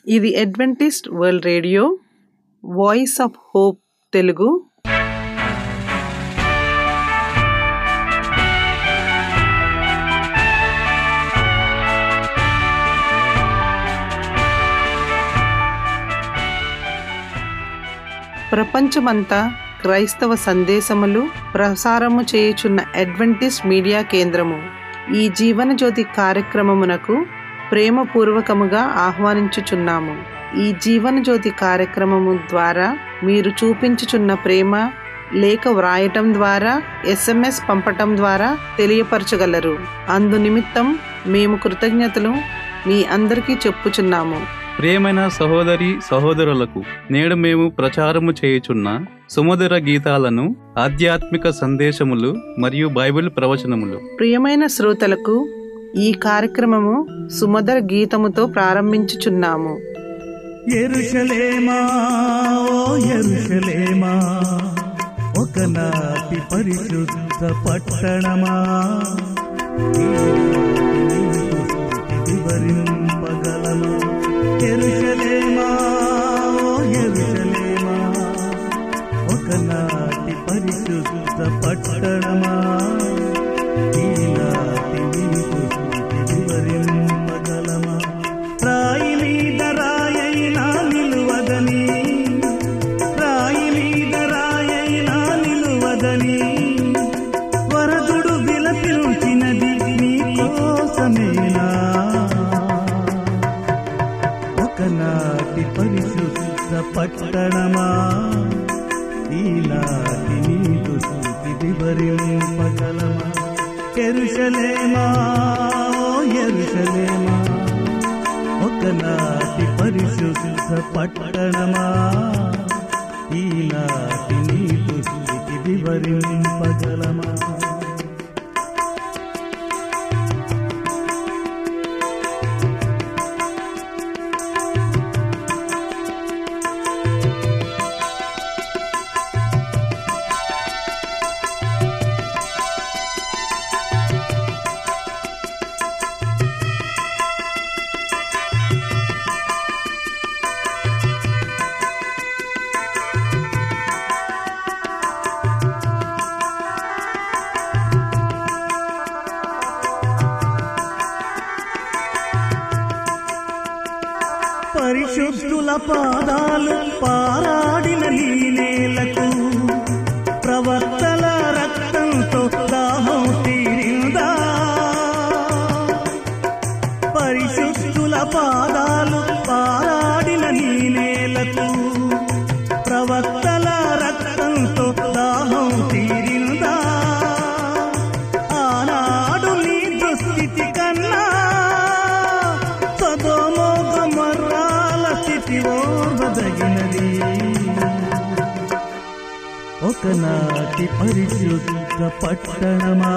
ఇది Adventist World Radio Voice of Hope Telugu ప్రపంచమంతా క్రైస్తవ సందేశములు ప్రసారము చేయుచున్న అడ్వెంటిస్ట్ మీడియా కేంద్రము ఈ జీవన జ్యోతి కార్యక్రమమునకు ప్రేమపూర్వకముగా ఆహ్వానించుచున్నాము ఈ జీవన జ్యోతి కార్యక్రమము ద్వారా మీరు చూపించుచున్న ప్రేమ లేఖ వ్రాయటం ద్వారా ఎస్ఎంఎస్ పంపటం ద్వారా తెలియపరచగలరు అందు నిమిత్తం మేము కృతజ్ఞతలు మీ అందరికీ చెప్పుచున్నాము ప్రియమైన సహోదరి సహోదరులకు నేడు మేము ప్రచారము చేయుచున్న సుమధుర గీతాలను ఆధ్యాత్మిక సందేశములు మరియు బైబిల్ ప్రవచనములు ప్రియమైన శ్రోతలకు ఈ కార్యక్రమము సుమధుర గీతముతో ప్రారంభించుచున్నాము ఎరుషలేమా ఓ ఎరుషలేమా ఒకనాటి పరిశుద్ధ పట్టణమా వివరింపగలమా ఎరుషలేమా ఓ ఎరుషలేమా ఒకనాటి పరిశుద్ధ పట్టణమా ఈనాటి నీకు వివరింపగలమా రాయి మీద రాయైనా నిలువదని రాయి మీద రాయైనా నిలువదని వరదుడు విలపించినది నీకోసమేనా ఒకనాటి పరిశుద్ధ పట్టణమా ఈనాటి నీకు శృతి వివరింపగలమా ఎరుషలేమా ఓ ఎరుషలేమా ఒకనాటి పరిశుద్ధ పట్టణమా ఈనాటి నీకు శృతి వివరింపగలమా పరిశుద్ధుల పాదాలు పారాడిన నీ నేలకు ప్రవర్తల రక్తంతో దాహం తీరిందా పరిశుద్ధుల పాదాలు పారాడిన నీ నేలకు ప్రవర్తల రక్తంతో దాహం తీరిందా ఆనాడు నీ దుస్థితి కన్నా సదోమో గమర్రాల స్థితి ఓర్వదగినది ఒకనాటి పరిశుద్ధ పట్టణమా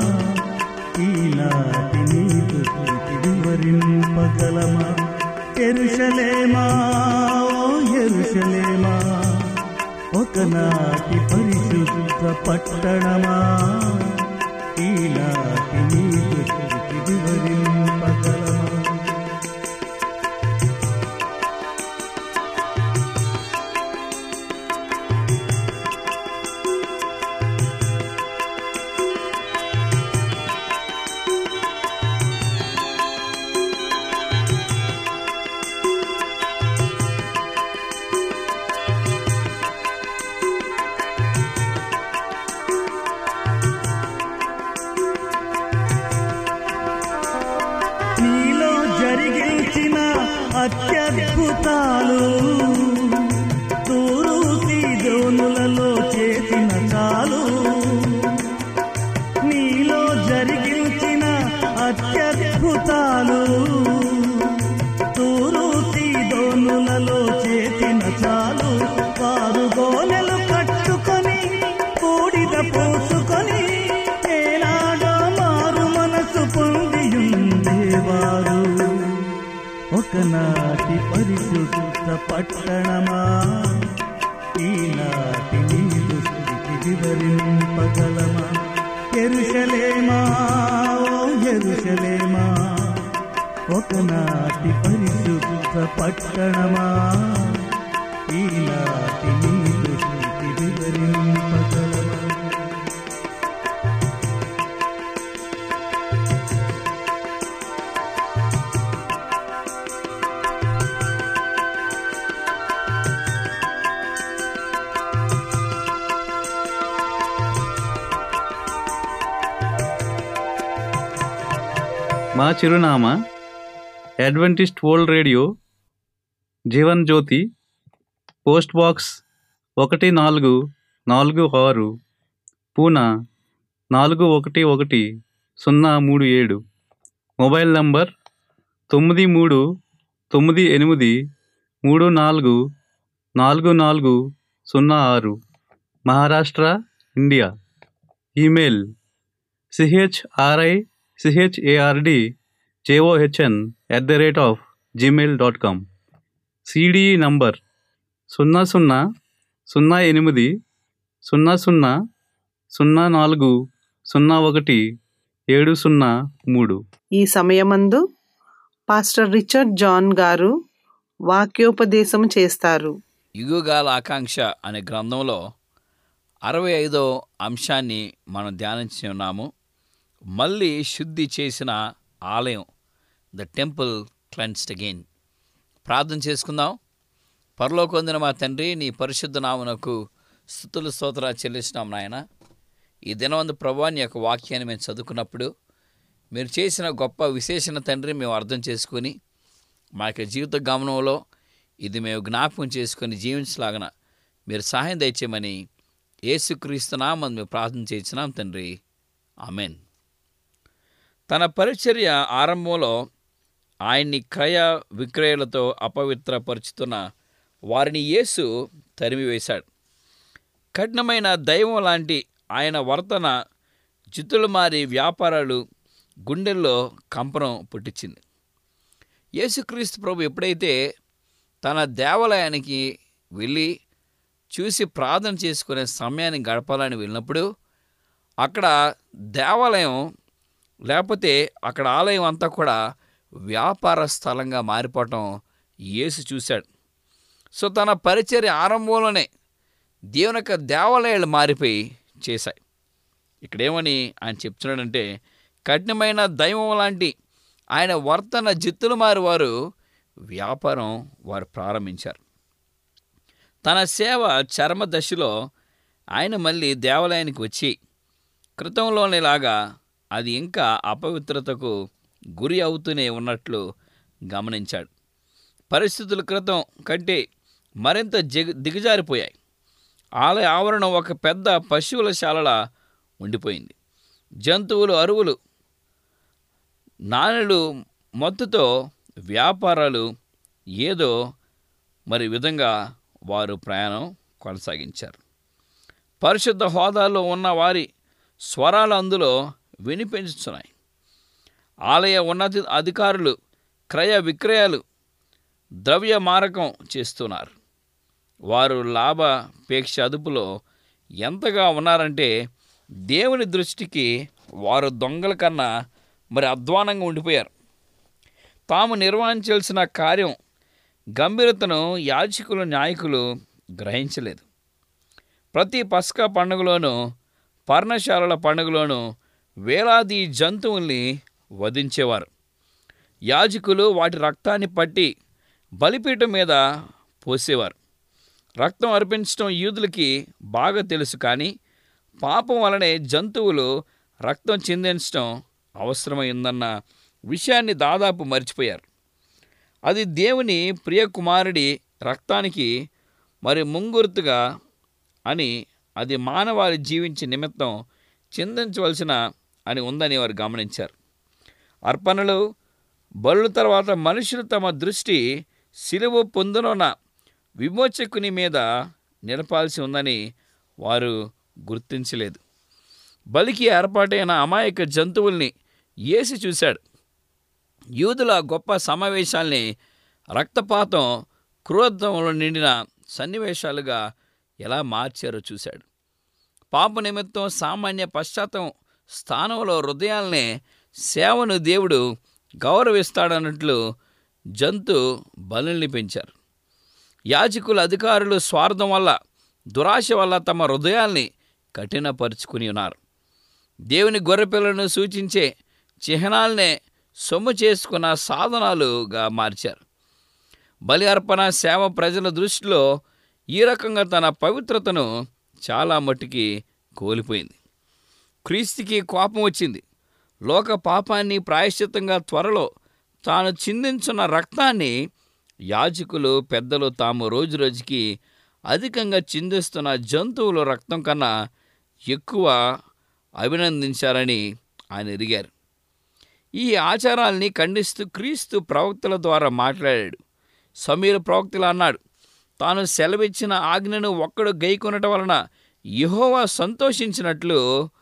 ఈనాటి నీకు స్థితి వివరింపగలమా ఎరుషలేమా ఓ ఎరుషలేమా ఒకనాటి పరిశుద్ధ పట్టణమా ఈనాటి నీకు స్థితి వివరింపగలమా నీలో జరిగించిన అత్యద్భుతాలు తూరు సీదోనులలో చేసిన చాలు నీలో జరిగించిన అత్యద్భుతాలు తూరు సీదోనులలో చేసిన చాలు వారు గోనెలు కట్టుకొని బూడిద పోసుకొని ఏనాడో మారు మనసు పొందియుండేవారు ఒకనాటి పరిశుద్ధ పట్టణమా ఈనాటి నీదు స్థితి వివరింపగలమా ఎరుషలేమా ఓ ఎరుషలేమా ఒకనాటి పరిశుద్ధ పరిశుద్ధ పట్టణమా ఈనాటి నీ దృష్టికి వివరింపగలమా మా చిరునామా Adventist World Radio Jeevan Jyoti post box ఒకటి నాలుగు నాలుగు ఆరు పూనా నాలుగు ఒకటి ఒకటి సున్నా మూడు ఏడు మొబైల్ నంబర్ తొమ్మిది మూడు తొమ్మిది ఎనిమిది మూడు నాలుగు నాలుగు నాలుగు సున్నా ఆరు Maharashtra India email C H R I C H A R D J O H N at the rate of Gmail dot com C D E number సున్నా సున్నా సున్నా ఎనిమిది సున్నా సున్నా సున్నా నాలుగు సున్నా ఒకటి ఏడు సున్నా మూడు ఈ సమయమందు పాస్టర్ రిచర్డ్ జాన్ గారు వాక్యోపదేశం చేస్తారు యుగగాల ఆకాంక్ష అనే గ్రంథంలో అరవై ఐదో అంశాన్ని మనం ధ్యానించి ఉన్నాము మళ్ళీ శుద్ధి చేసిన ఆలయం ద టెంపుల్ క్లెన్స్డ్ అగైన్ ప్రార్థన చేసుకుందాం పరలోకొందిన మా తండ్రి నీ పరిశుద్ధ నామునకు స్థుతులు స్తోత్ర చెల్లిస్తున్నాం నాయన ఈ దినవందు ప్రభా నీ యొక్క వాక్యాన్ని మేము చదువుకున్నప్పుడు మీరు చేసిన గొప్ప విశేషణ తండ్రి మేము అర్థం చేసుకొని మా యొక్క జీవిత గమనంలో ఇది మేము జ్ఞాపకం చేసుకొని జీవించలాగన మీరు సహాయం దయచేయమని ఏసుక్రీస్తునామని మేము ప్రార్థన చేయించినాం తండ్రి ఆమెన్ తన పరిచర్య ఆరంభంలో ఆయన్ని క్రయ విక్రయాలతో అపవిత్రపరుచుతున్న వారిని యేసు తరిమివేశాడు కఠినమైన దైవం లాంటి ఆయన వర్తన జితులు మారి వ్యాపారాలు గుండెల్లో కంపనం పుట్టించింది యేసుక్రీస్తు ప్రభు ఎప్పుడైతే తన దేవాలయానికి వెళ్ళి చూసి ప్రార్థన చేసుకునే సమయాన్ని గడపాలని వెళ్ళినప్పుడు అక్కడ దేవాలయం లేకపోతే అక్కడ ఆలయం అంతా కూడా వ్యాపార స్థలంగా మారిపోవటం యేసు చూశాడు సో తన పరిచర్య ఆరంభంలోనే దేవుని యొక్క దేవాలయాలు మారిపోయి చేశాయి ఇక్కడేమని ఆయన చెప్తున్నాడంటే కఠినమైన దైవం లాంటి ఆయన వర్తన జిత్తులు మారి వారు వ్యాపారం వారు ప్రారంభించారు తన సేవ చర్మ దశలో ఆయన మళ్ళీ దేవాలయానికి వచ్చి క్రితంలోనేలాగా అది ఇంకా అపవిత్రతకు గురి అవుతూనే ఉన్నట్లు గమనించాడు పరిస్థితుల క్రితం కంటే మరింత జిగ దిగజారిపోయాయి ఆలయ ఆవరణం ఒక పెద్ద పశువుల శాలలా ఉండిపోయింది జంతువులు అరువులు నాణెలు మత్తుతో వ్యాపారాలు ఏదో మరి విధంగా వారు ప్రయాణం కొనసాగించారు పరిశుద్ధ హోదాలో ఉన్న వారి స్వరాలు అందులో వినిపించుతున్నాయి ఆలయ ఉన్నత అధికారులు క్రయ విక్రయాలు ద్రవ్య మారకం చేస్తున్నారు వారు లాభాపేక్ష అదుపులో ఎంతగా ఉన్నారంటే దేవుని దృష్టికి వారు దొంగల కన్నా మరి అధ్వానంగా ఉండిపోయారు తాము నిర్వహించాల్సిన కార్యం గంభీరతను యాజకులు నాయకులు గ్రహించలేదు ప్రతి పస్కా పండుగలోనూ పర్ణశాలల పండుగలోనూ వేలాది జంతువుల్ని వధించేవారు యాజకులు వాటి రక్తాన్ని పట్టి బలిపీఠం మీద పోసేవారు రక్తం అర్పించడం యూదులకి బాగా తెలుసు కానీ పాపం వలనే జంతువులు రక్తం చిందించడం అవసరమైందన్న విషయాన్ని దాదాపు మర్చిపోయారు అది దేవుని ప్రియకుమారుడి రక్తానికి మరి ముంగుర్తుగా అని అది మానవాళి జీవించే నిమిత్తం చిందించవలసిన అని ఉందని వారు గమనించారు అర్పణలు బలుల తర్వాత మనుషులు తమ దృష్టి సిలువ పొందునున్న విమోచకుని మీద నిలపాల్సి ఉందని వారు గుర్తించలేదు బలికి ఏర్పాటైన అమాయక జంతువుల్ని ఏసి చూశాడు యూదుల గొప్ప సమావేశాల్ని రక్తపాతం క్రోధంలో నిండిన సన్నివేశాలుగా ఎలా మార్చారో చూశాడు పాప నిమిత్తం సామాన్య పశ్చాత్తం స్థానంలో హృదయాల్నే సేవను దేవుడు గౌరవిస్తాడన్నట్లు జంతు బలుల్ని పెంచారు యాజకుల అధికారులు స్వార్థం వల్ల దురాశ వల్ల తమ హృదయాల్ని కఠినపరుచుకుని ఉన్నారు దేవుని గొర్రెపిల్లను సూచించే చిహ్నాలనే సొమ్ము చేసుకున్న సాధనాలుగా మార్చారు బలి అర్పణ సేవ ప్రజల దృష్టిలో ఈ రకంగా తన పవిత్రతను చాలా మట్టుకి కోల్పోయింది క్రీస్తుకి కోపం వచ్చింది లోక పాపాన్ని ప్రాయశ్చిత్తంగా త్వరలో తాను చిందించున్న రక్తాన్ని యాజకులు పెద్దలు తాము రోజు రోజుకి అధికంగా చిందిస్తున్న జంతువుల రక్తం కన్నా ఎక్కువ అభినందించారని ఆయన ఎరిగారు ఈ ఆచారాల్ని ఖండిస్తూ క్రీస్తు ప్రవక్తల ద్వారా మాట్లాడాడు సమీర ప్రవక్తలు అన్నాడు తాను సెలవిచ్చిన ఆజ్ఞను ఒక్కడు గైకొనటం వలన యెహోవా సంతోషించినట్లు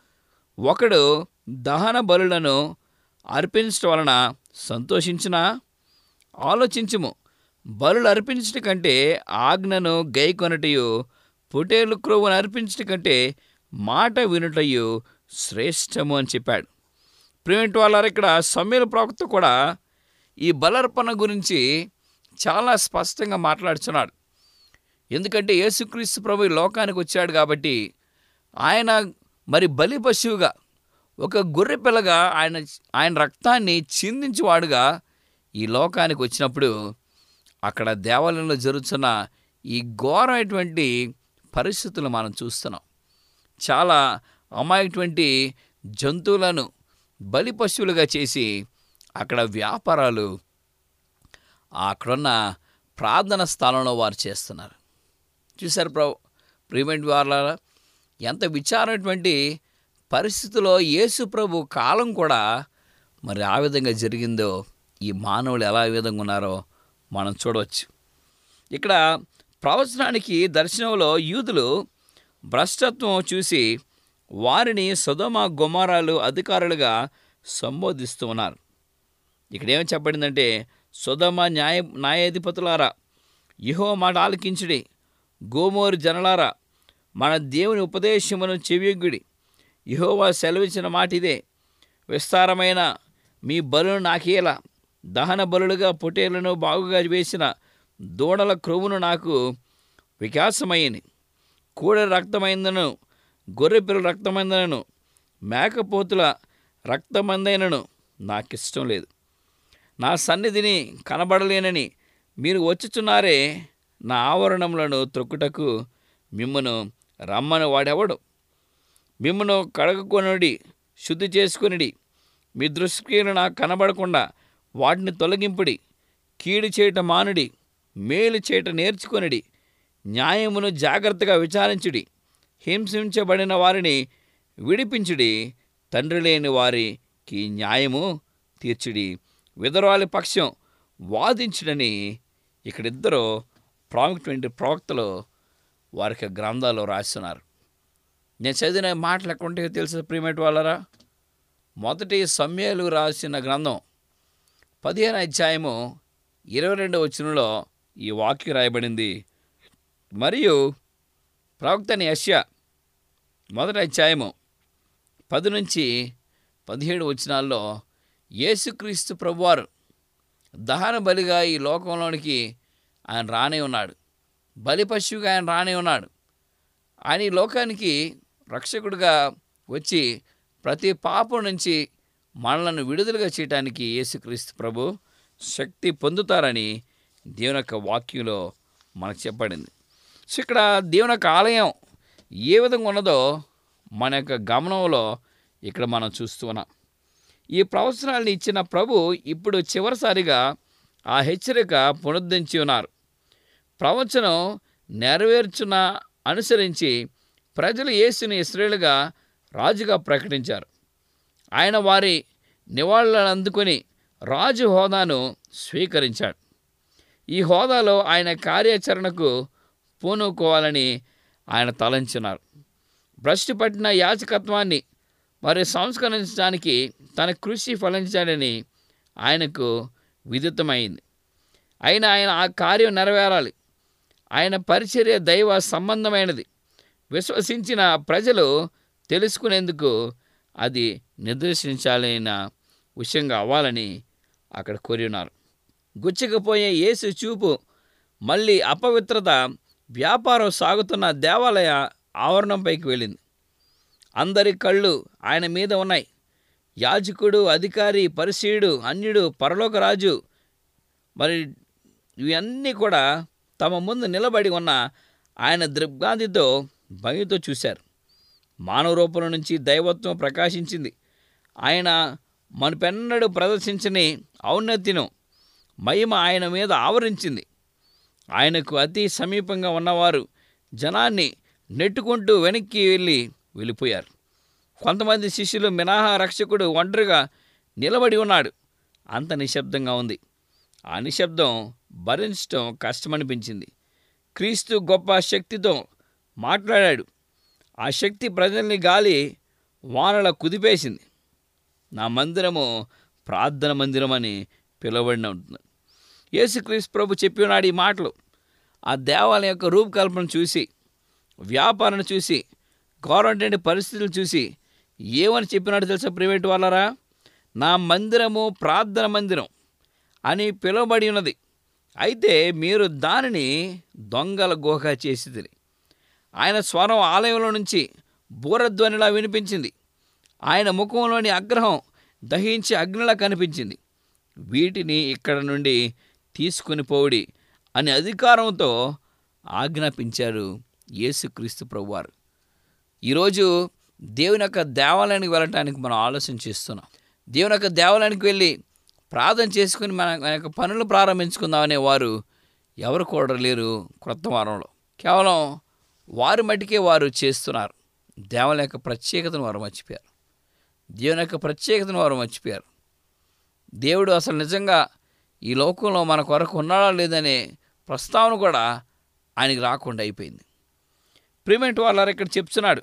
ఒకడు దహన బలులను అర్పించటం వలన సంతోషించిన ఆలోచించుము బలులు అర్పించట కంటే ఆజ్ఞను గైకొనటయు పొటేలు క్రొవ్వును అర్పించట కంటే మాట వినుటయు శ్రేష్టము అని చెప్పాడు ప్రేమిటి వాళ్ళారు ఇక్కడ సమీర ప్రవక్త కూడా ఈ బలర్పణ గురించి చాలా స్పష్టంగా మాట్లాడుతున్నాడు ఎందుకంటే యేసుక్రీస్తు ప్రభు ఈ లోకానికి వచ్చాడు కాబట్టి ఆయన మరి బలి పశువుగా ఒక గొర్రె పిల్లగా ఆయన ఆయన రక్తాన్ని చిందించేవాడుగా ఈ లోకానికి వచ్చినప్పుడు అక్కడ దేవాలయంలో జరుగుతున్న ఈ ఘోరమైనటువంటి పరిస్థితులు మనం చూస్తున్నాం చాలా అమాయటువంటి జంతువులను బలి పశువులుగా చేసి అక్కడ వ్యాపారాలు అక్కడున్న ప్రార్థన స్థలంలో వారు చేస్తున్నారు చూశారు ప్ర ప్రియమైన వాళ్ళ ఎంత విచారమైనటువంటి పరిస్థితిలో యేసు ప్రభు కాలం కూడా మరి ఆ విధంగా జరిగిందో ఈ మానవులు ఎలా ఏ విధంగా ఉన్నారో మనం చూడవచ్చు ఇక్కడ ప్రవచనానికి దర్శనంలో యూదులు భ్రష్టత్వం చూసి వారిని సుధమ గుమారాలు అధికారులుగా సంబోధిస్తూ ఉన్నారు ఇక్కడ ఏమని చెప్పబడిందంటే సుధమ న్యాయ న్యాయాధిపతులారా ఇహో మాట ఆలకించుడి గోమోరు జనలారా మన దేవుని ఉపదేశమును చెవియొగ్గుడి ఇహోవా సెలవిచ్చిన మాట ఇదే విస్తారమైన మీ బలును నాకేలా దహన బలులుగా పొటేలను బాగుగా వేసిన దూడల క్రొవ్వును నాకు వికాసమైంది కూడ రక్తమైందను గొర్రెపిల్ల రక్తమైందనను మేకపోతుల రక్తమందైనను నాకిష్టం లేదు నా సన్నిధిని కనబడలేనని మీరు వచ్చుచున్నారే నా ఆవరణములను త్రొక్కుటకు మిమ్మను రమ్మని వాడెవడు మిమ్మను కడగకొనుడి శుద్ధి చేసుకొనిడి మీ దృష్టికి నాకు కనబడకుండా వాటిని తొలగింపుడి కీడు చేయట మానుడి మేలు చేయట నేర్చుకొనిడి న్యాయమును జాగ్రత్తగా విచారించుడి హింసించబడిన వారిని విడిపించుడి తండ్రి లేని వారికి న్యాయము తీర్చుడి విధరాలి పక్షం వాదించుడని ఇక్కడిద్దరు ప్రాముఖ్యమైన ప్రవక్తలు వారికి గ్రంథాల్లో రాస్తున్నారు నేను చదివిన మాటలు ఎక్కడ ఉంటాయో తెలుసు ప్రియమేటి వాళ్ళరా మొదటి సమ్యాలు రాసిన గ్రంథం పదిహేను అధ్యాయము ఇరవై రెండవ వచనంలో ఈ వాక్యం రాయబడింది మరియు ప్రవక్తని యశ్య మొదటి అధ్యాయము పది నుంచి పదిహేడు వచనాల్లో యేసుక్రీస్తు ప్రభువారు దహన బలిగా ఈ లోకంలోనికి ఆయన రానే ఉన్నాడు బలి పశువుగా ఆయన రానే ఉన్నాడు ఆయన ఈ లోకానికి రక్షకుడిగా వచ్చి ప్రతి పాపం నుంచి మనలను విడుదలగా చేయడానికి యేసుక్రీస్తు ప్రభు శక్తి పొందుతారని దేవుని యొక్క వాక్యంలో మనకు చెప్పబడింది సో ఇక్కడ దేవుని యొక్క ఆలయం ఏ విధంగా ఉన్నదో మన యొక్క గమనంలో ఇక్కడ మనం చూస్తూ ఉన్నాం ఈ ప్రవచనాలను ఇచ్చిన ప్రభు ఇప్పుడు చివరిసారిగా ఆ హెచ్చరిక పునరుద్ధరించి ఉన్నారు ప్రవచనం నెరవేర్చున అనుసరించి ప్రజలు యేసుని ఇస్రాయేలుగా రాజుగా ప్రకటించారు ఆయన వారి నివాళులను అందుకొని రాజు హోదాను స్వీకరించాడు ఈ హోదాలో ఆయన కార్యాచరణకు పూనుకోవాలని ఆయన తలంచున్నారు భ్రష్టు పట్టిన యాచకత్వాన్ని మరి సంస్కరించడానికి తన కృషి ఫలించాడని ఆయనకు విదితమైంది అయినా ఆయన ఆ కార్యం నెరవేరాలి ఆయన పరిచర్య దైవ సంబంధమైనది విశ్వసించిన ప్రజలు తెలుసుకునేందుకు అది నిర్దేశించాలైన విషయంగా అవ్వాలని అక్కడ కోరి ఉన్నారు గుచ్చకపోయే యేసు చూపు మళ్ళీ అపవిత్రత వ్యాపారం సాగుతున్న దేవాలయ ఆవరణంపైకి వెళ్ళింది అందరి కళ్ళు ఆయన మీద ఉన్నాయి యాజకుడు అధికారి పరిశీయుడు అన్యుడు పరలోకరాజు మరి ఇవన్నీ కూడా తమ ముందు నిలబడి ఉన్న ఆయన దృగ్భాంతితో భయంతో చూశారు మానవ రూపం నుంచి దైవత్వం ప్రకాశించింది ఆయన మనపెన్నడూ ప్రదర్శించని ఔన్నత్యను మహిమ ఆయన మీద ఆవరించింది ఆయనకు అతి సమీపంగా ఉన్నవారు జనాన్ని నెట్టుకుంటూ వెనక్కి వెళ్ళి వెళ్ళిపోయారు కొంతమంది శిష్యులు మినహా రక్షకుడు ఒంటరిగా నిలబడి ఉన్నాడు అంత నిశ్శబ్దంగా ఉంది ఆ నిశ్శబ్దం భరించడం కష్టమనిపించింది క్రీస్తు గొప్ప శక్తితో మాట్లాడాడు ఆ శక్తి ప్రజల్ని గాలి వానల కుదిపేసింది నా మందిరము ప్రార్థన మందిరం అని పిలువబడిన ఉంటుంది యేసుక్రీస్తు ప్రభు చెప్పినాడు ఈ మాటలు ఆ దేవాలయం యొక్క రూపకల్పన చూసి వ్యాపారం చూసి గవర్నమెంట్ పరిస్థితులు చూసి ఏమని చెప్పినాడు తెలుసా ప్రైవేట్ వాళ్ళరా నా మందిరము ప్రార్థన మందిరం అని పిలువబడి ఉన్నది అయితే మీరు దానిని దొంగల గుహ చేసిదిరి ఆయన స్వరం ఆలయంలో నుంచి బూరధ్వనిలా వినిపించింది ఆయన ముఖంలోని ఆగ్రహం దహించి అగ్నిలా కనిపించింది వీటిని ఇక్కడ నుండి తీసుకుని పోవుడి అని అధికారంతో ఆజ్ఞాపించారు యేసుక్రీస్తు ప్రభువారు ఈరోజు దేవుని యొక్క దేవాలయానికి వెళ్ళటానికి మనం ఆలోచన చేస్తున్నాం దేవుని యొక్క దేవాలయానికి వెళ్ళి ప్రార్థన చేసుకుని మన మన యొక్క పనులు ప్రారంభించుకుందాం అనేవారు ఎవరు కూడా లేరు క్రొత్త వారంలో కేవలం వారి మటుకే వారు చేస్తున్నారు దేవాలయం యొక్క ప్రత్యేకతను వారు మర్చిపోయారు దేవుని యొక్క ప్రత్యేకతను వారు మర్చిపోయారు దేవుడు అసలు నిజంగా ఈ లోకంలో మన కొరకు ఉన్నాడా లేదనే ప్రస్తావన కూడా ఆయనకి రాకుండా అయిపోయింది ప్రిమెంట్ వాళ్ళారు ఇక్కడ చెప్తున్నాడు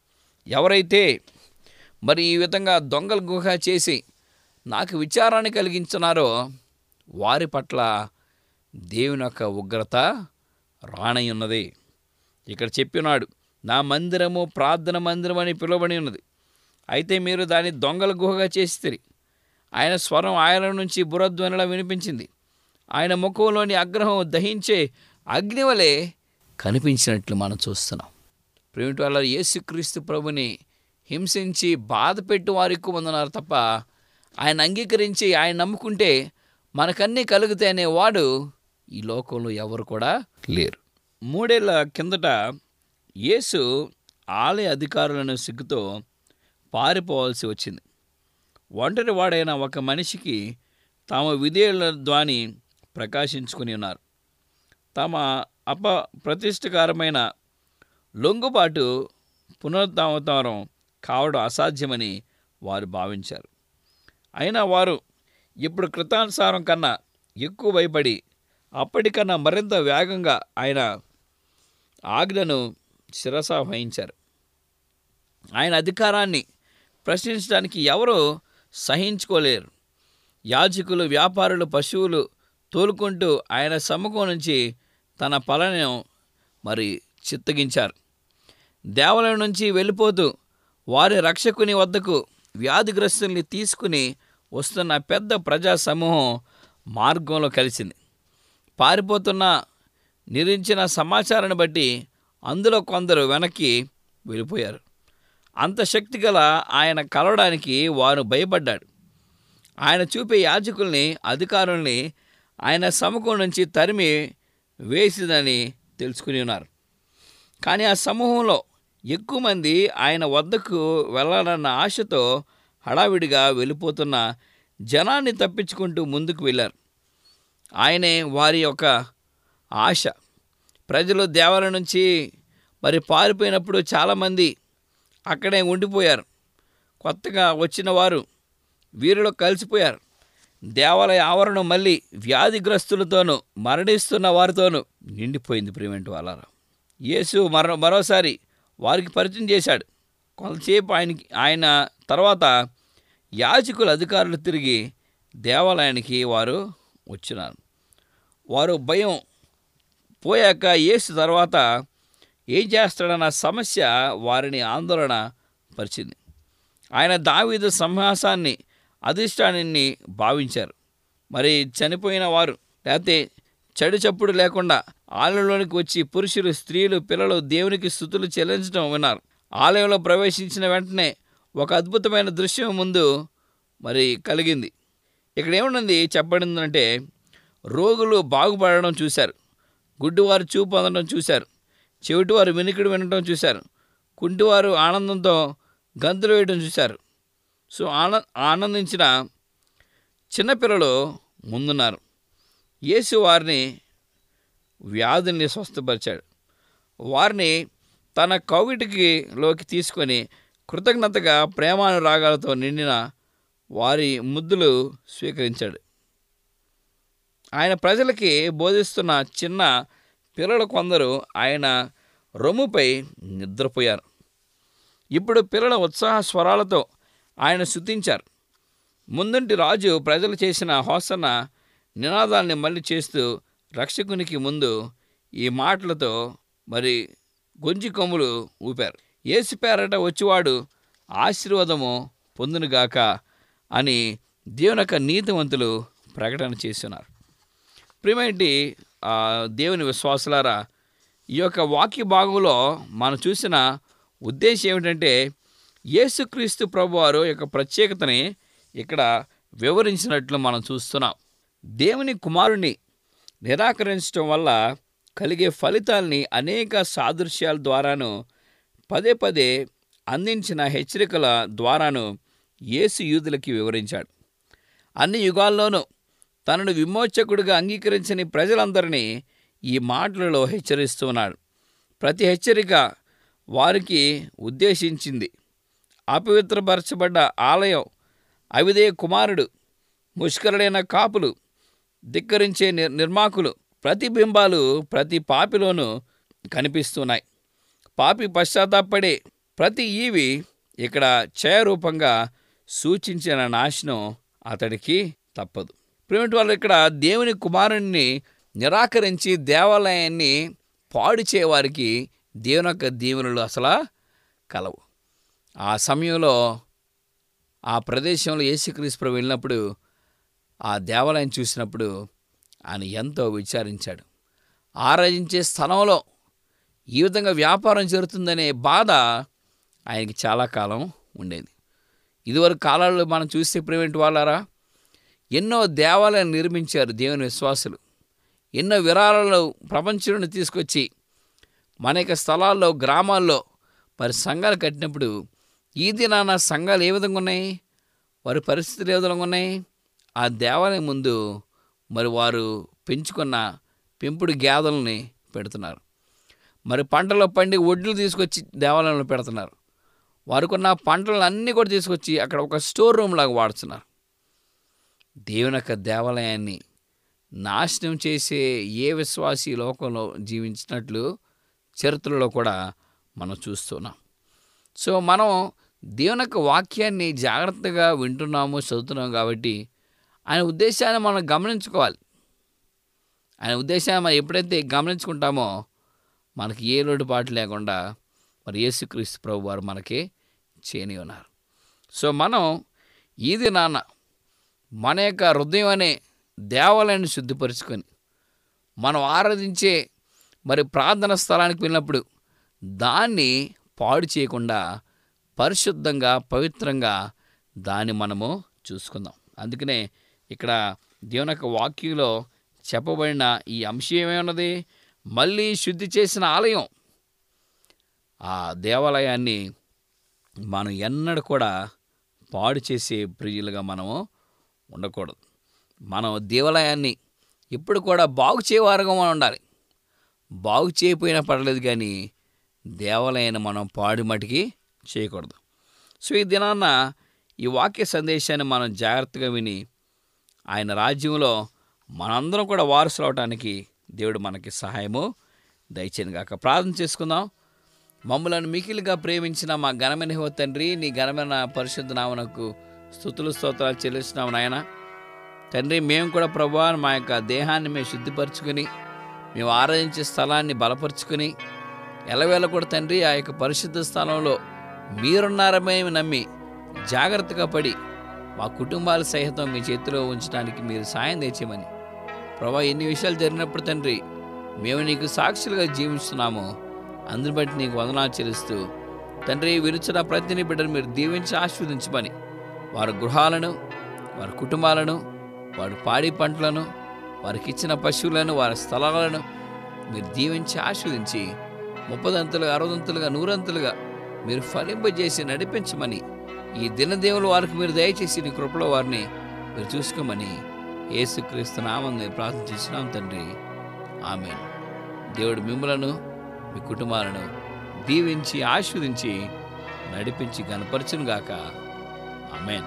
ఎవరైతే మరి ఈ విధంగా దొంగల గుహ చేసి నాకు విచారాన్ని కలిగించున్నారో వారి పట్ల దేవుని యొక్క ఉగ్రత రానయ్యున్నది ఇక్కడ చెప్పినాడు నా మందిరము ప్రార్థన మందిరం అని పిలువబడి ఉన్నది అయితే మీరు దాన్ని దొంగల గుహగా చేసిరి ఆయన స్వరం ఆయన నుంచి బురధ్వనిలా వినిపించింది ఆయన ముఖంలోని ఆగ్రహం దహించే అగ్ని వలె కనిపించినట్లు మనం చూస్తున్నాం ప్రేమిటి వల్ల యేసుక్రీస్తు ప్రభుని హింసించి బాధ పెట్టు వారు ఎక్కువ మంది ఉన్నారు తప్ప ఆయన అంగీకరించి ఆయన నమ్ముకుంటే మనకన్నీ కలుగుతాయి అనేవాడు ఈ లోకంలో ఎవరు కూడా లేరు మూడేళ్ల కిందట యేసు ఆలయ అధికారులను సిగ్గుతో పారిపోవాల్సి వచ్చింది ఒంటరి వాడైన ఒక మనిషికి తమ విధేయుల ద్వాని ప్రకాశించుకుని ఉన్నారు తమ అప ప్రతిష్టకరమైన లొంగుబాటు పునరుద్ధావతారం కావడం అసాధ్యమని వారు భావించారు అయినా వారు ఇప్పుడు కృతానుసారం కన్నా ఎక్కువ భయపడి అప్పటికన్నా మరింత వేగంగా ఆయన ఆజ్ఞను శిరస వహించారు ఆయన అధికారాన్ని ప్రశ్నించడానికి ఎవరూ సహించుకోలేరు యాజకులు వ్యాపారులు పశువులు తోలుకుంటూ ఆయన సమ్ముఖం నుంచి తన పలను మరి చిత్తగించారు దేవాలయం నుంచి వెళ్ళిపోతూ వారి రక్షకుని వద్దకు వ్యాధిగ్రస్తుల్ని తీసుకుని వస్తున్న పెద్ద ప్రజా సమూహం మార్గంలో కలిసింది పారిపోతున్న నిరించిన సమాచారాన్ని బట్టి అందులో కొందరు వెనక్కి వెళ్ళిపోయారు అంత శక్తిగల ఆయన కలవడానికి వారు భయపడ్డాడు ఆయన చూపే యాజకుల్ని అధికారుల్ని ఆయన సముఖం నుంచి తరిమి వేసిందని తెలుసుకుని ఉన్నారు కానీ ఆ సమూహంలో ఎక్కువ మంది ఆయన వద్దకు వెళ్ళాలన్న ఆశతో హడావిడిగా వెళ్ళిపోతున్న జనాన్ని తప్పించుకుంటూ ముందుకు వెళ్ళారు ఆయనే వారి యొక్క ఆశ ప్రజలు దేవాలయం నుంచి మరి పారిపోయినప్పుడు చాలామంది అక్కడే ఉండిపోయారు కొత్తగా వచ్చిన వారు వీరిలో కలిసిపోయారు దేవాలయ ఆవరణం మళ్ళీ వ్యాధిగ్రస్తులతోనూ మరణిస్తున్న వారితోనూ నిండిపోయింది ప్రివెంట్ వాళ్ళ యేసు మరో మరోసారి వారికి పరిచయం చేశాడు కొంతసేపు ఆయనకి ఆయన తర్వాత యాజకుల అధికారులు తిరిగి దేవాలయానికి వారు వచ్చినారు వారు భయం పోయాక యేసు తర్వాత ఏం చేస్తాడన్న సమస్య వారిని ఆందోళన పరిచింది ఆయన దావీదు సంహాసాన్ని అధిష్టానాన్ని భావించారు మరి చనిపోయిన వారు లేకపోతే చెడు చప్పుడు లేకుండా ఆలయంలోనికి వచ్చి పురుషులు స్త్రీలు పిల్లలు దేవునికి స్థుతులు చెల్లించడం విన్నారు ఆలయంలో ప్రవేశించిన వెంటనే ఒక అద్భుతమైన దృశ్యం ముందు మరి కలిగింది ఇక్కడ ఏమున్నది చెప్పబడిందంటే రోగులు బాగుపడడం చూశారు గుడ్డివారు చూపు పొందడం చూశారు చెవిటివారు వినికిడి వినడం చూశారు కుంటివారు ఆనందంతో గంతులు వేయడం చూశారు సో ఆన ఆనందించిన చిన్నపిల్లలు ముందున్నారు యేసు వారిని వ్యాధుల్ని స్వస్థపరిచాడు వారిని తన కౌగిటికి లోకి తీసుకొని కృతజ్ఞతగా ప్రేమానురాగాలతో నిండిన వారి ముద్దులు స్వీకరించాడు ఆయన ప్రజలకి బోధిస్తున్న చిన్న పిల్లలు కొందరు ఆయన రొమ్ముపై నిద్రపోయారు ఇప్పుడు పిల్లల ఉత్సాహ స్వరాలతో ఆయన శుద్ధించారు ముందుంటి రాజు ప్రజలు చేసిన హోసన్న నినాదాల్ని మళ్ళీ చేస్తూ రక్షకునికి ముందు ఈ మాటలతో మరి గొంజి కొమ్ములు ఊపారు ఏసు పేరట వచ్చివాడు ఆశీర్వాదము పొందునుగాక అని దేవుని యొక్క నీతివంతులు ప్రకటన చేస్తున్నారు ప్రియమేంటి ఆ, దేవుని విశ్వాసులారా ఈ యొక్క వాక్య భాగంలో మనం చూసిన ఉద్దేశం ఏమిటంటే యేసుక్రీస్తు ప్రభువారు యొక్క ప్రత్యేకతని ఇక్కడ వివరించినట్లు మనం చూస్తున్నాం దేవుని కుమారుని నిరాకరించడం వల్ల కలిగే ఫలితాల్ని అనేక సాదృశ్యాల ద్వారాను పదే పదే అందించిన హెచ్చరికల ద్వారాను యేసు యూదులకి వివరించాడు అన్ని యుగాల్లోనూ తనను విమోచకుడిగా అంగీకరించని ప్రజలందరినీ ఈ మాటలలో హెచ్చరిస్తున్నాడు ప్రతి హెచ్చరిక వారికి ఉద్దేశించింది అపవిత్రపరచబడ్డ ఆలయం అవిదే కుమారుడు ముష్కరుడైన కాపులు ధిక్కరించే నిర్ నిర్మాకులు ప్రతిబింబాలు ప్రతి పాపిలోనూ కనిపిస్తున్నాయి పాపి పశ్చాత్తాపడే ప్రతి ఈవి ఇక్కడ క్షయరూపంగా సూచించిన నాశనం అతడికి తప్పదు ప్రేమిటి వాళ్ళు ఇక్కడ దేవుని కుమారుణ్ణి నిరాకరించి దేవాలయాన్ని పాడు చేయవారికి దేవుని యొక్క దీవెనలు అసలు కలవు ఆ సమయంలో ఆ ప్రదేశంలో యేసుక్రీస్తు వెళ్ళినప్పుడు ఆ దేవాలయం చూసినప్పుడు ఆయన ఎంతో విచారించాడు ఆరాధించే స్థలంలో ఈ విధంగా వ్యాపారం జరుగుతుందనే బాధ ఆయనకి చాలా కాలం ఉండేది ఇదివరకు కాలాల్లో మనం చూస్తే ప్రేమేంటి వాళ్ళారా ఎన్నో దేవాలయాలు నిర్మించారు దేవుని విశ్వాసులు ఎన్నో విరాళాలు ప్రపంచంలో తీసుకొచ్చి మన యొక్క స్థలాల్లో గ్రామాల్లో మరి సంఘాలు కట్టినప్పుడు ఈ దినాన సంఘాలు ఏ విధంగా ఉన్నాయి వారి పరిస్థితులు ఏ విధంగా ఉన్నాయి ఆ దేవాలయం ముందు మరి వారు పెంచుకున్న పెంపుడు గేదెలని పెడుతున్నారు మరి పంటలో పండి ఒడ్లు తీసుకొచ్చి దేవాలయంలో పెడుతున్నారు వారికున్న పంటలు అన్నీ కూడా తీసుకొచ్చి అక్కడ ఒక స్టోర్ రూమ్ లాగా వాడుతున్నారు దేవుని యొక్క దేవాలయాన్ని నాశనం చేసే ఏ విశ్వాసి ఈ లోకంలో జీవించినట్లు చరిత్రలో కూడా మనం చూస్తున్నాం సో మనం దేవుని యొక్క వాక్యాన్ని జాగ్రత్తగా వింటున్నాము చదువుతున్నాం కాబట్టి ఆయన ఉద్దేశాన్ని మనం గమనించుకోవాలి ఆయన ఉద్దేశాన్ని మనం ఎప్పుడైతే గమనించుకుంటామో మనకి ఏ లోటుపాటు లేకుండా మరి యేసుక్రీస్తు ప్రభు వారు మనకి చేయని ఉన్నారు సో మనం ఈది నాన్న మన యొక్క హృదయం అనే దేవాలయాన్ని శుద్ధిపరుచుకొని మనం ఆరాధించే మరి ప్రార్థన స్థలానికి వెళ్ళినప్పుడు దాన్ని పాడు చేయకుండా పరిశుద్ధంగా పవిత్రంగా దాన్ని మనము చూసుకుందాం అందుకనే ఇక్కడ దేవుని యొక్క వాక్యంలో చెప్పబడిన ఈ అంశం ఏమైనది మళ్ళీ శుద్ధి చేసిన ఆలయం ఆ దేవాలయాన్ని మనం ఎన్నడూ కూడా పాడు చేసే ప్రియులుగా మనము ఉండకూడదు మనం దేవాలయాన్ని ఎప్పుడు కూడా బాగు చేయవారుగా మనం ఉండాలి బాగు చేయకపోయినా పర్లేదు కానీ దేవాలయాన్ని మనం పాడు మటికి చేయకూడదు సో ఈ దినాన్న ఈ వాక్య సందేశాన్ని మనం జాగ్రత్తగా విని ఆయన రాజ్యంలో మనందరం కూడా వారసులు అవటానికి దేవుడు మనకి సహాయము దయచేయను గాక ప్రార్థన చేసుకుందాం మమ్మలను మికిలిగా ప్రేమించిన మా ఘనమైన హో తండ్రి నీ ఘనమైన పరిశుద్ధ నామనకు స్థుతులు స్తోత్రాలు చెల్లిస్తున్నాము నాయన తండ్రి మేము కూడా ప్రభా మా యొక్క దేహాన్ని మేము శుద్ధిపరచుకుని మేము ఆరాధించే స్థలాన్ని బలపరుచుకుని ఎలవేళ కూడా తండ్రి ఆ యొక్క పరిశుద్ధ స్థలంలో మీరున్నారమే నమ్మి జాగ్రత్తగా పడి మా కుటుంబాల సహితం మీ చేతిలో ఉంచడానికి మీరు సాయం తెచ్చేయమని ప్రభా ఎన్ని విషయాలు జరిగినప్పుడు తండ్రి మేము నీకు సాక్షులుగా జీవిస్తున్నాము అందుని బట్టి నీకు వందనాలు చెల్లిస్తూ తండ్రి విరుచిన ప్రతిని బిడ్డను మీరు దీవించి ఆస్వాదించమని వారి గృహాలను వారి కుటుంబాలను వారి పాడి పంటలను వారికి ఇచ్చిన పశువులను వారి స్థలాలను మీరు దీవించి ఆస్వాదించి ముప్పదంతులుగా అరవదంతులుగా నూరంతులుగా మీరు ఫలింపజేసి నడిపించమని ఈ దినదేవులు వారికి మీరు దయచేసి నీ కృపలో వారిని మీరు చూసుకోమని యేసుక్రీస్తు నామం మేము ప్రార్థించినాం తండ్రి ఆమె దేవుడు మిమ్మలను మీ కుటుంబాలను దీవించి ఆస్వాదించి నడిపించి గనపరచునుగాక ఆమెన్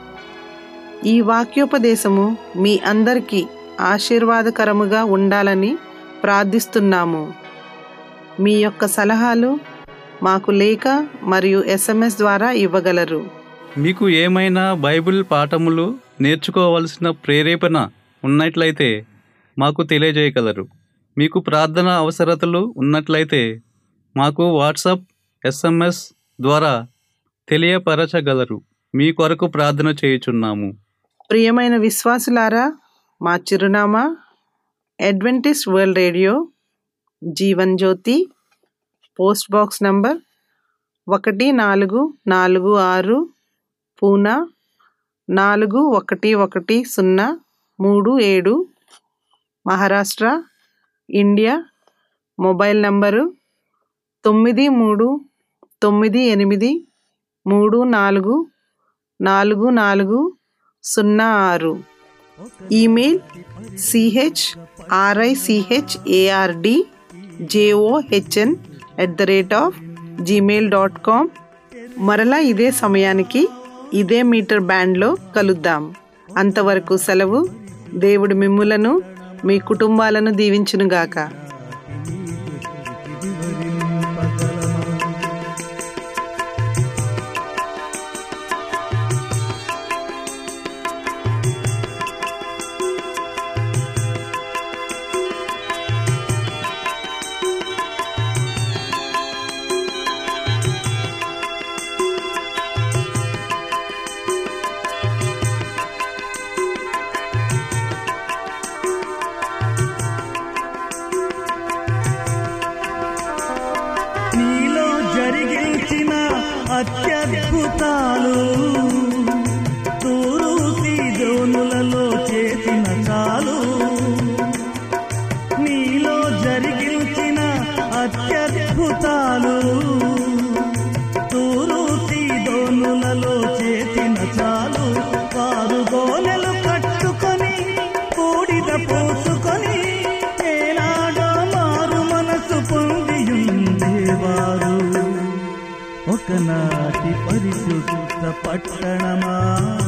ఈ వాక్యోపదేశము మీ అందరికీ ఆశీర్వాదకరముగా ఉండాలని ప్రార్థిస్తున్నాము మీ యొక్క సలహాలు మాకు లేఖ మరియు ఎస్ఎంఎస్ ద్వారా ఇవ్వగలరు మీకు ఏమైనా బైబిల్ పాఠములు నేర్చుకోవలసిన ప్రేరేపణ ఉన్నట్లయితే మాకు తెలియజేయగలరు మీకు ప్రార్థన అవసరతలు ఉన్నట్లయితే మాకు వాట్సాప్ ఎస్ఎంఎస్ ద్వారా తెలియపరచగలరు మీ కొరకు ప్రార్థన చేయుచున్నాము ప్రియమైన విశ్వాసులారా మా చిరునామా Adventist World Radio Jeevan Jyoti post box number ఒకటి నాలుగు నాలుగు ఆరు పూనా నాలుగు ఒకటి ఒకటి సున్నా మూడు ఏడు మహారాష్ట్ర ఇండియా మొబైల్ నంబరు తొమ్మిది మూడు తొమ్మిది ఎనిమిది మూడు నాలుగు నాలుగు నాలుగు సున్నా ఆరు email C H R I C H A R D J O H N at the rate of Gmail dot com మరలా ఇదే సమయానికి ఇదే మీటర్ బ్యాండ్లో కలుద్దాం అంతవరకు సెలవు దేవుడు మిమ్ములను మీ కుటుంబాలను దీవించునుగాక నీలో జరిగించిన అత్యద్భుతాలు తూరు సీదోనులలో చేసిన చాలు నీలో జరిగించిన అత్యద్భుతాలు తూరు సీదోనులలో చేసిన చాలు వారు గోనెలు కట్టుకొని కూడిద పోసుకొని ఏనాడో మారు మనసు పొందియుండేవారు ఒకనాటి పరిశుద్ధ పట్టణమా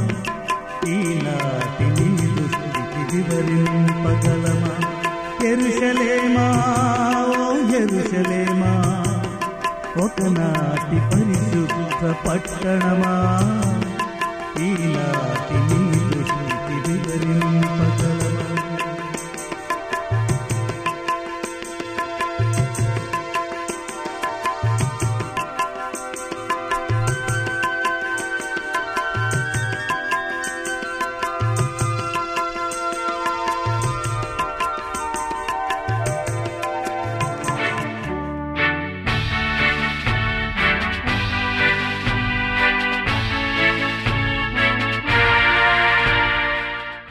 ఈనాటి నీదు స్థితి వివరింపగలమా ఎరుషలేమా ఓ ఎరుషలేమా ఒకనాటి పరిశుద్ధ పట్టణమా ఈనాటి